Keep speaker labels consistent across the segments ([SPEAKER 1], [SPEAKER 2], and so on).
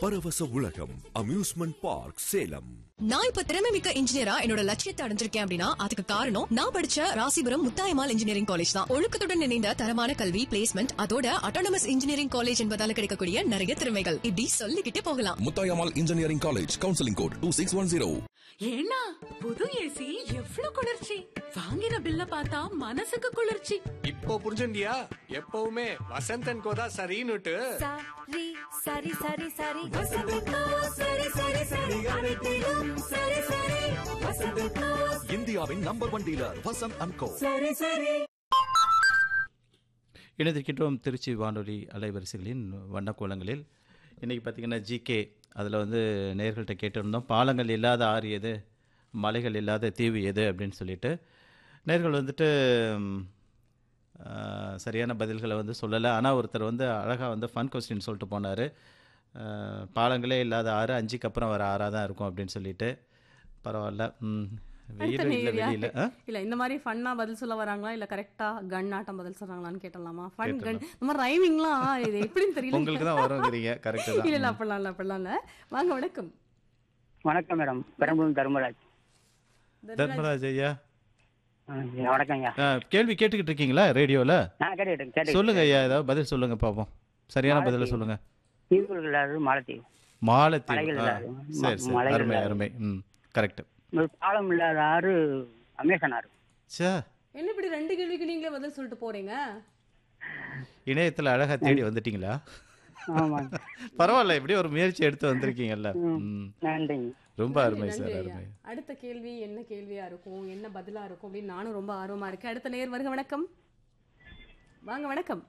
[SPEAKER 1] பரவச உலகம் amusement park Salem
[SPEAKER 2] நான் இப்ப திறமை மிக்க இன்ஜினியரா என்னோட லட்சியத்தை அடைஞ்சிருக்கேன் அப்படின்னா அதுக்கு காரணம் நான் படிச்ச ராசிபுரம் முத்தாயமால் இன்ஜினியரிங் காலேஜ் தான் ஒழுக்கத்துடன் இணைந்த தரமான கல்வி பிளேஸ்மெண்ட் அதோட அட்டானமஸ் இன்ஜினியரிங் காலேஜ் என்பதால கிடைக்கக்கூடிய நிறைய திறமைகள் இப்படி சொல்லிக்கிட்டே போகலாம்
[SPEAKER 3] Muthayammal engineering college counselling code two six one zero
[SPEAKER 4] ஏன்னா புது ஏசி எவ்ளோ குளிர்ச்சி வாங்கின பில்ல பார்த்தா மனசுக்கு குளிர்ச்சி
[SPEAKER 5] இப்போ புரிஞ்சுண்டியா எப்பவுமே வசந்தன் கோதா சரின்னுட்டு
[SPEAKER 6] சரி சரி சரி சரி வசந்தக்கா சரி சரி சரி அனைத்திலும் சரி சரி வசந்தக்கா
[SPEAKER 1] இந்தியாவின் number one dealer Vasanth and Co
[SPEAKER 6] சரி சரி
[SPEAKER 7] இணைந்திருக்கின்றோம் திருச்சி வானொலி அலைவரிசைகளின் வண்ணக்கோலங்களில் இன்றைக்கி பார்த்திங்கன்னா ஜிகே அதில் வந்து நேர்கள்ட்ட கேட்டிருந்தோம் பாலங்கள் இல்லாத ஆறு எது மலைகள் இல்லாத தீவு எது அப்படின்னு சொல்லிட்டு நேர்கள் வந்துட்டு ம், ஆ, சரியான பதில்களை வந்து சொல்லலை ஆனால் ஒருத்தர் வந்து அழகாக வந்து ஃபன் கொஸ்டின் சொல்லிட்டு போனார் பாலங்களே இல்லாத ஆறு அஞ்சுக்கு அப்புறம் வர ஆறாக தான் இருக்கும் அப்படின்னு சொல்லிட்டு பரவாயில்ல ம்
[SPEAKER 8] அடுத்த
[SPEAKER 7] வெயில் இல்லை
[SPEAKER 8] நேயர்
[SPEAKER 7] வெளியில்
[SPEAKER 8] யாரு? இல்ல இந்த மாதிரி ஃபன்னா பதில் சொல்ல வராங்களா இல்ல கரெக்டா கன் ஆட்டம் பதில் சொல்றாங்களான்னு கேட்டலாமா ஃபன் கன் இந்த மாதிரி ரைமிங்லாம் இது எப்படின்னு தெரியல
[SPEAKER 7] உங்களுக்கு தான் வருங்கிறீங்க கரெக்டு
[SPEAKER 8] இல்ல இல்ல
[SPEAKER 7] தான்
[SPEAKER 8] அப்படிலாம் இல்ல அப்படிலாம் இல்ல வாங்க வணக்கம்
[SPEAKER 9] வணக்கம் மேடம் பெரம்பலூர் தர்மராஜ்
[SPEAKER 7] தர்மராஜ் ஐயா
[SPEAKER 9] ஆ, வணக்கம் ஐயா
[SPEAKER 7] ஆ, கேள்வி கேட்டுக்கிட்டு இருக்கீங்களா ரேடியோவில்
[SPEAKER 9] நான் கேட்டுக்கிட்டேன் கேட்டு
[SPEAKER 7] சொல்லுங்க ஐயா ஏதாவது பதில் சொல்லுங்க பார்ப்போம் சரியான பதில சொல்லுங்க
[SPEAKER 9] தீவுகள் இல்லாத மாலத்தீவு
[SPEAKER 7] மாலத்தீவு
[SPEAKER 9] மலைகள்
[SPEAKER 7] ஆ,
[SPEAKER 9] இல்லாத,
[SPEAKER 7] சரி
[SPEAKER 9] ம-
[SPEAKER 7] சரி
[SPEAKER 9] மலைகள்
[SPEAKER 7] அருமை
[SPEAKER 9] இல்லாத.
[SPEAKER 7] அருமை ம் கரெக்ட்
[SPEAKER 9] ஒரு பாலம் இல்லாத ஆறு அமேசான் ஆறு
[SPEAKER 7] சே
[SPEAKER 8] என்ன இப்படி ரெண்டு கேள்விக்கு நீங்களே பதில் சொல்லிட்டு போறீங்க
[SPEAKER 7] இணையத்தில் அழகா தேடி வந்துட்டீங்களா
[SPEAKER 9] ஆமாங்க
[SPEAKER 7] பரவாயில்ல இப்படி ஒரு முயற்சி எடுத்து வந்திருக்கீங்கல்ல ம்
[SPEAKER 9] நன்றிங்க
[SPEAKER 7] ரொம்ப
[SPEAKER 8] நன்றி,
[SPEAKER 7] அருமை
[SPEAKER 8] நன்றி
[SPEAKER 7] சார்
[SPEAKER 8] ஐயா.
[SPEAKER 7] அருமை
[SPEAKER 8] அடுத்த கேள்வி என்ன கேள்வியா இருக்கும் என்ன பதிலா இருக்கும் அப்படின்னு நானும் ரொம்ப ஆர்வமா இருக்கேன் அடுத்த நேர் வருக வணக்கம் வாங்க வணக்கம்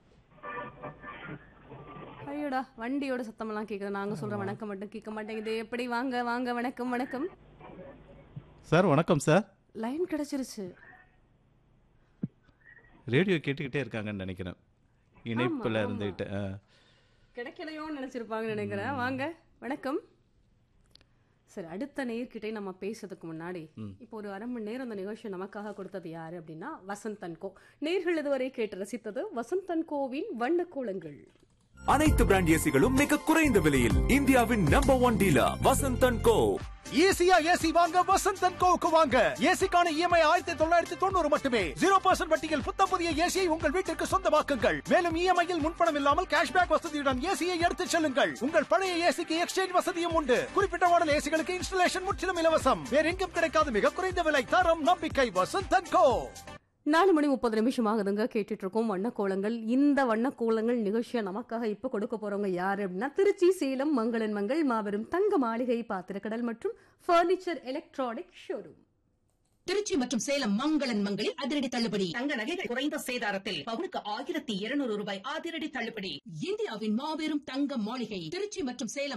[SPEAKER 8] ஐயோடா வண்டியோட சத்தமெல்லாம் கேக்குது நாங்க சொல்ற வணக்கம் மட்டும் கேட்க மாட்டேங்குது எப்படி வாங்க வாங்க வணக்கம் வணக்கம்
[SPEAKER 7] சார் வணக்கம் சார்
[SPEAKER 8] லைன் கிடைச்சிருச்சு
[SPEAKER 7] ரேடியோ கேட்டுக்கிட்டே இருக்காங்கன்னு நினைக்கிறேன் இணைப்பில்
[SPEAKER 8] ஆமா.
[SPEAKER 7] இருந்துக்கிட்டு ஆ.
[SPEAKER 8] கிடைக்கலையோன்னு நினைச்சிருப்பாங்கன்னு நினைக்கிறேன் வாங்க வணக்கம் சரி அடுத்த நேர்கிட்டே நம்ம பேசுறதுக்கு முன்னாடி இப்போ ஒரு அரை மணி நேரம் அந்த நிகழ்ச்சி நமக்காக கொடுத்தது யாரு அப்படின்னா வசந்தன் கோ நேர்கள் இதுவரை கேட்டு ரசித்தது வசந்தன் கோவின் வண்ணக்கோலங்கள்
[SPEAKER 1] அனைத்து பிராண்ட் ஏசிகளும் மிக குறைந்த விலையில் இந்தியாவின் number one dealer Vasanth and Co
[SPEAKER 10] ஈஸியா ஏசி வாங்க வசந்த் அண்ட் கோவுக்கு வாங்க ஏசிக்கான இஎம்ஐ ஆயிரத்தி தொள்ளாயிரத்தி தொண்ணூறு மட்டுமே ஜீரோ பர்சன்ட் வட்டியில் புத்தம் புதிய ஏசியை உங்கள் வீட்டிற்கு சொந்தமாக்குங்கள் மேலும் இஎம்ஐயில் முன்பணம் இல்லாமல் கேஷ்பேக் வசதியுடன் ஏசியை எடுத்துச் செல்லுங்கள் உங்கள் பழைய ஏசிக்கு எக்ஸ்சேஞ்ச் வசதியும் உண்டு குறிப்பிட்ட மாடல் ஏசிகளுக்கு இன்ஸ்டலேஷன் முற்றிலும் இலவசம் வேற எங்கும் கிடைக்காத மிக குறைந்த விலை தரம் நம்பிக்கை வசந்த் அண்ட் கோ
[SPEAKER 8] நாலு மணி முப்பது நிமிஷம் ஆகுதுங்க கேட்டுட்டு இருக்கோம் வண்ணக்கோலங்கள் இந்த வண்ணக்கோலங்கள் நிகழ்ச்சியை நமக்காக இப்ப கொடுக்க போறவங்க யாரு அப்படின்னா திருச்சி சேலம் மங்களன் மங்கள் மாபெரும் தங்க மாளிகை பாத்திரக்கடல் மற்றும் பர்னிச்சர் எலக்ட்ரானிக் ஷோரூம்
[SPEAKER 11] திருச்சி மற்றும் சேலம் மங்களன் மங்களில் அதிரடி தள்ளுபடி தங்க நகைகள் குறைந்த சேதாரத்தில் பவுனுக்கு ஆயிரத்தி இருநூறு ரூபாய் அதிரடி தள்ளுபடி இந்தியாவின் மாபெரும் தங்க மாளிகை திருச்சி மற்றும் சேலம்